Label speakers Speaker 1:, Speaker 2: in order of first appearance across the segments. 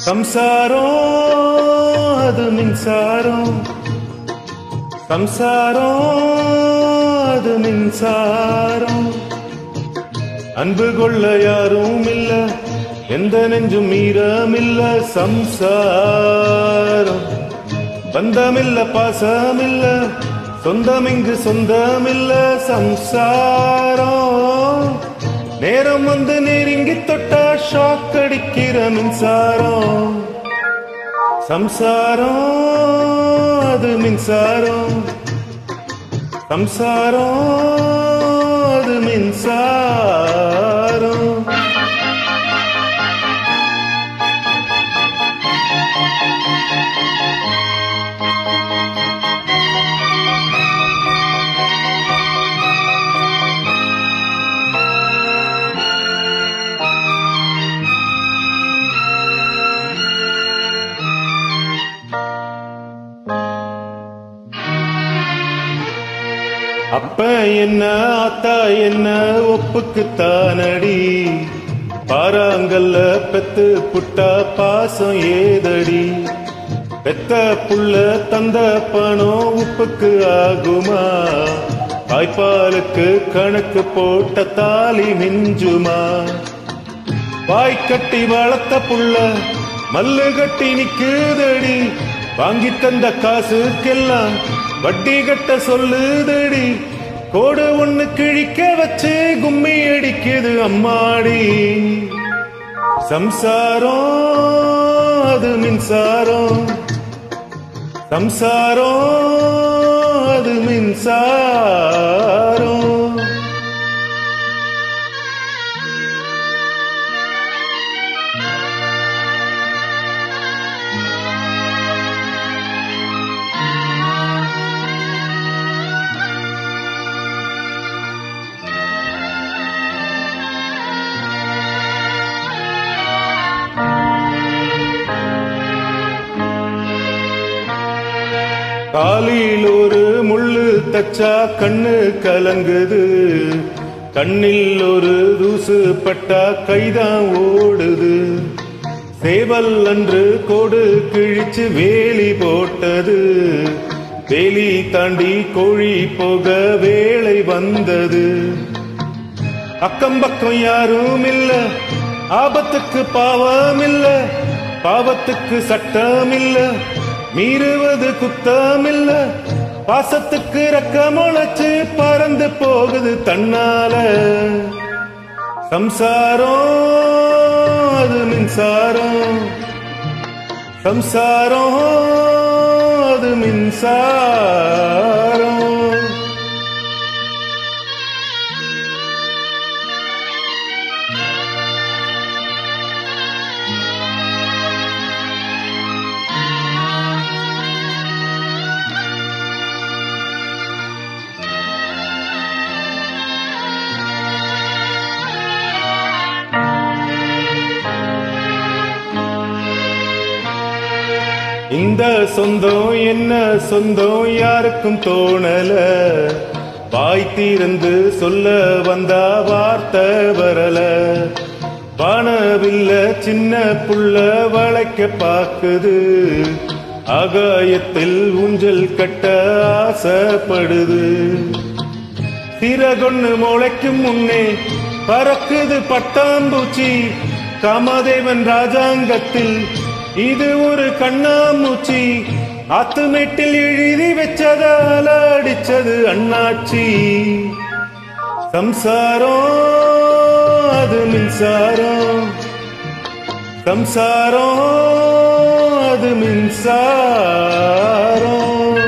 Speaker 1: சம்சாரம் அது மின்சாரம் சம்சாரம் அது மின்சாரம் அன்பு கொள்ள யாரும் இல்ல எந்த நெஞ்சும் மீறமில்ல சம்சாரம் பந்தமில்ல பாசமில்ல சொந்தம் இங்கு சொந்தமில்ல சம்சாரம் நேரம் வந்து நெருங்கி தொட்டா ஷாக் அடிக்கிற மின்சாரம் சம்சாரம் அது மின்சாரம் சம்சாரம் அது மின்சாரம் அப்ப என்ன ஆத்தா என்ன ஒப்புக்குத்தானடி பாறாங்கல்ல பெத்து புட்டா பாசம் ஏதடி பெத்த புள்ள தந்த பணம் உப்புக்கு ஆகுமா தாய்ப்பாலுக்கு கணக்கு போட்ட தாலி மிஞ்சுமா வாய் கட்டி வளர்த்த புள்ள மல்லு கட்டி நிக்குதடி வாங்கி தந்த காசுக்கெல்லாம் வட்டி கட்ட சொல்லுதடி கோடு ஒண்ணு கிழிக்க வச்சு கும்மி அடிக்குது அம்மாடி சம்சாரம் அது மின்சாரம் சம்சாரம் அது மின்சாரம் காலில் ஒரு முள்ளு தச்சா கண்ணு கலங்குது கண்ணில் ஒரு தூசு பட்டா கைதான் ஓடுது சேவல் அன்று கோடு கிழிச்சு வேலி போட்டது வேலி தாண்டி கோழி போக வேலை வந்தது அக்கம் பக்கம் யாரும் இல்ல ஆபத்துக்கு பாவம் இல்ல பாவத்துக்கு சட்டம் இல்ல மீறுவது குத்தம் இல்ல பாசத்துக்கு ரெக்க முளைச்சு பறந்து போகுது தன்னால சம்சாரம் அது மின்சாரம் சம்சாரம் அது மின்சாரம் இந்த சொந்தம் என்ன சொந்தம் யாருக்கும் தோணல வாய் தீர்ந்து சொல்ல வந்தா வார்த்தை வரல வானவில்ல சின்ன புள்ள வளைக்க பாக்குது ஆகாயத்தில் ஊஞ்சல் கட்ட ஆசைப்படுது சிறகொன்னு முளைக்கும் முன்னே பறக்குது பட்டாம்பூச்சி காமதேவன் ராஜாங்கத்தில் இது ஒரு கண்ணாமூச்சி ஆத்துமேட்டில் எழுதி வச்சதால அடிச்சது அண்ணாச்சி சம்சாரம் அது மின்சாரம் சம்சாரம் அது மின்சாரம்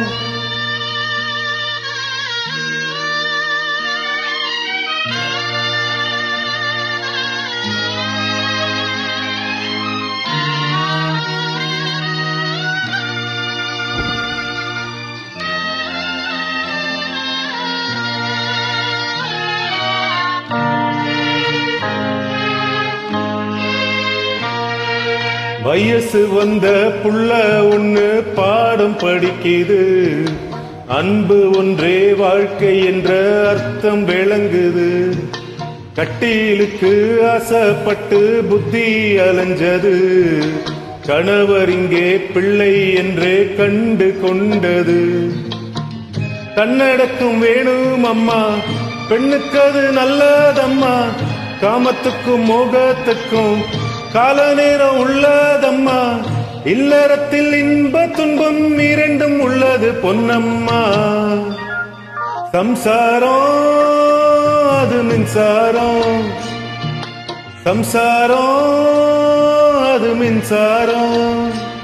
Speaker 1: வயசு வந்த புள்ள ஒண்ணு பாடம் படிக்குது அன்பு ஒன்றே வாழ்க்கை என்ற அர்த்தம் விளங்குது கட்டிலுக்கு ஆசைப்பட்டு புத்தி அலைஞ்சது கணவர் இங்கே பிள்ளை என்றே கண்டு கொண்டது தன்னடக்கும் வேணும் அம்மா பெண்ணுக்கு அது நல்லதம்மா காமத்துக்கும் மோகத்துக்கும் கால நேரம் உள்ளதம்மா இல்லறத்தில் இன்ப துன்பம் இரண்டும் உள்ளது பொன்னம்மா சம்சாரம் அது மின்சாரம் சம்சாரம் அது மின்சாரம்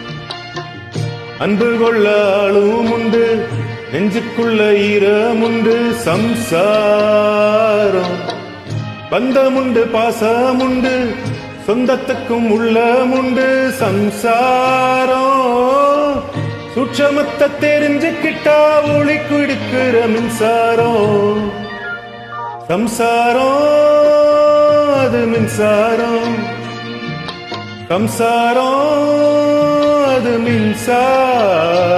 Speaker 1: அன்பு கொள்ள ஆளும் உண்டு நெஞ்சுக்குள்ள ஈரமுண்டு சம்சாரம் பந்தமுண்டு பாசமுண்டு சொந்தத்துக்கும் உள்ளமுண்டு சம்சாரம் சுட்சமத்தை தெரிஞ்சுக்கிட்டா ஒளி குடிக்கிற மின்சாரம் சம்சாரம் அது மின்சாரம் சம்சாரம் அது மின்சாரம்